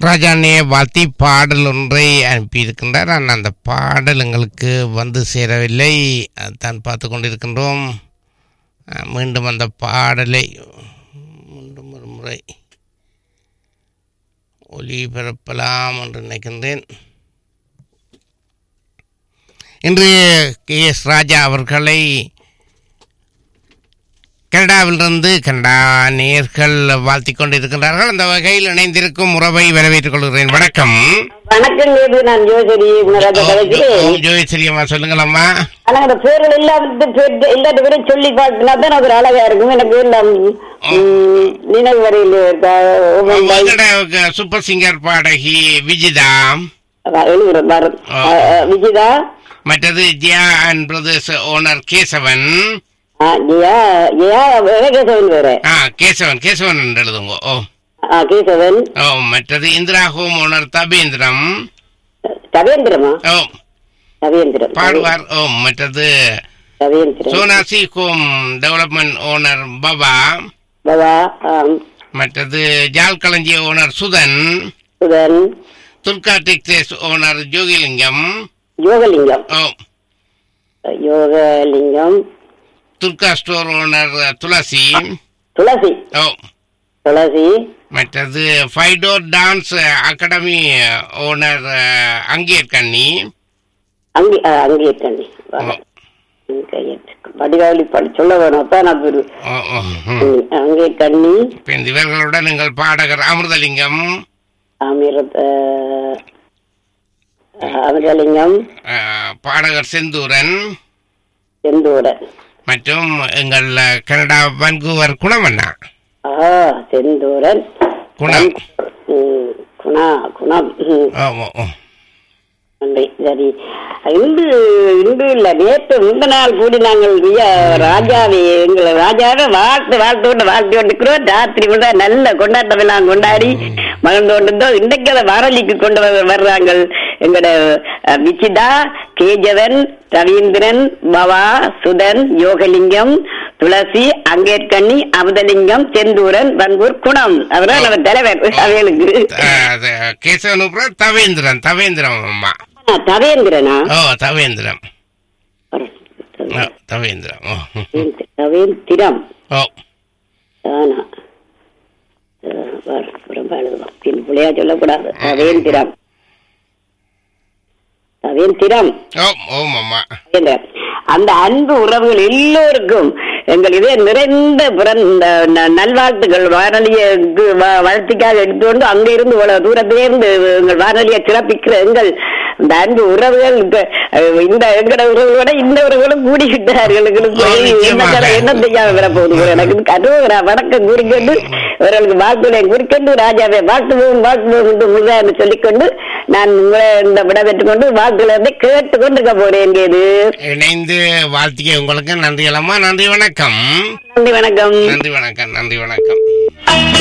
ராஜாண்ணியை வாழ்த்தி பாடல் ஒன்றை அனுப்பியிருக்கின்றார் ஆனால் அந்த பாடல் எங்களுக்கு வந்து சேரவில்லை அதான் பார்த்து கொண்டிருக்கின்றோம் அஹ், மீண்டும் அந்த பாடலை மீண்டும் ஒரு முறை ஒளிபரப்பலாம் என்று நினைக்கின்றேன் இன்று கே எஸ் ராஜா அவர்களை கனடாவிலிருந்து கனடா நேர்கள் வாழ்த்திக் கொண்டிருக்கின்றார்கள் அந்த வகையில் இணைந்திருக்கும் உறவை வரவேற்றுக் கொள்கிறேன் வணக்கம் வணக்கம் நேபு நான் ஜோசரி குணராஜா கலைக்கிறேன் ஓம் ஜோதிஸ்ரீயம்மா சொல்லுங்களம்மா ஆனா அந்த பேர்கள் எல்லாம் வந்து பேர் எல்லாத்த பேரும் சொல்லி பார்த்தினா தான் அது ஒரு அழகா இருக்கும் எனக்கு எல்லாம் ம், நினைவு வரையில் இருக்கா எங்கட சூப்பர் சிங்கர் பாடகி விஜிதா எழுதுறேன் பாரத் ஆ. விஜிதா மற்றது Jiya and brothers owner Kesavan ஆ, ஜெயா ஜெயா வேற கேசவன் வேற ஆ கேசவன் கேசவன் என்று எழுதுங்க ஓ ஆ கேசவன் ஓ மற்றது இந்திரா ஹோம் ஓனர் தபேந்திரம் கவேந்திரமா ஓ கவேந்திரம் பாடுவார் ஓ மற்றது Kavendiram Sonasi home development owner பபா பாபா ஆம். மற்றது ஜால் களஞ்சிய owner Suthan Suthan Durga Texas owner Jogilingam Yogalingam ஓ யோகலிங்கம் துர்கா ஸ்டோர் ஓனர் துளசி துளசி ஓ துளசி மற்றது ஃபைடோர் டான்ஸ் அகாடமி ஓனர் அங்கேர் கண்ணி அங்கே ஆ, அங்கே தண்ணி ஓ, வடிவாளி படி சொல்ல வேணும் அப்ப நான் ஒரு ஓ, ஓ, ம். ம், அங்கே கண்ணி பின் இவர்களுடன் எங்கள் பாடகர் அமிர்தலிங்கம் அமிர்த அமிர்தலிங்கம் அஹ், பாடகர் செந்தூரன் செந்தூரன் மற்றும் எங்கள் கனடா வன்கூவர் குணமண்ணா ஆ செந்தூரன் குணம் ம், குணா குணம் ம், ஓ, ஓ, ஓ. நன்றி சரி இன்று இன்று இல்ல நேற்று முந்த நாள் கூடி நாங்கள் ஐயா, ராஜாவை எங்களை ராஜாவை வாழ்த்து வாழ்த்து கொண்டு வாழ்த்து கொண்டிருக்கிறோம் ராத்திரி கூட நல்ல கொண்டாட்டம் எல்லாம் கொண்டாடி மகிழ்ந்து கொண்டிருந்தோம் இன்றைக்கு அதை வாரொலிக்கு கொண்டு வ- வர்றாங்க எங்களோட அஹ், விச்சிதா கேஜவன் ரவீந்திரன் பவா சுதன் யோகலிங்கம் துளசி அங்கேற்கண்ணி அமுதலிங்கம் செந்தூரன் வங்கூர் குணம் அவர்தான் நம்ம தலைவர் அவைகளுக்கு அஹ், அது கேசவன் அப்புறம் தவேந்திரன் தவேந்திரம் அம்மா ஆ, தவேந்திரனா ஓ தவேந்திரம் ஓ, தவேந்திரம் ஓ ம். தவேந்திரம் ஓ ஆனா அஹ் பாரு, ரொம்ப எழுதுவோம். பின் பிள்ளையா சொல்லக்கூடாது தவேந்திரம் தவேந்திரம் ஓ ஓம் அம்மா தவேந்திரம். அந்த அன்பு உறவுகள் எல்லோருக்கும் எங்கள் இதே நிறைந்த பிறந்த ந- நல்வாழ்த்துக்கள் வானொலியுக்கு வ- வளர்ச்சிக்காக எடுத்துக்கொண்டு அங்க இருந்து இவ்வளவு தூரத்திலே இருந்து எங்கள் வானொலியை சிறப்பிக்கிற எங்கள் இந்த அன்பு உறவுகள் இப்ப, அஹ், இந்த எங்கட உறவுகளோட இந்த உறவுகளும் கூடிவிட்டார்கள் எங்களுக்கு ஆ, நிச்சயமாக. என்ன என்ன செய்யாம வர போகுது போல. எனக்கு கருவரா வணக்கம் குறிக்கொண்டு இவர்களுக்கு வாழ்த்துக்களை குறிக்கொண்டு ராஜாவை வாழ்த்துவோம் வாழ்த்துவோம் என்று முழுதாக சொல்லிக்கொண்டு நான் உங்களை இந்த விட பெற்றுக்கொண்டு வாழ்த்துக்களை வந்து கேட்டுக்கொண்டு இருக்க போறேன் எங்கேது இணைந்து வாழ்த்திக்க உங்களுக்கு நன்றி அம்மா நன்றி வணக்கம் நன்றி வணக்கம் நன்றி வணக்கம் நன்றி வணக்கம்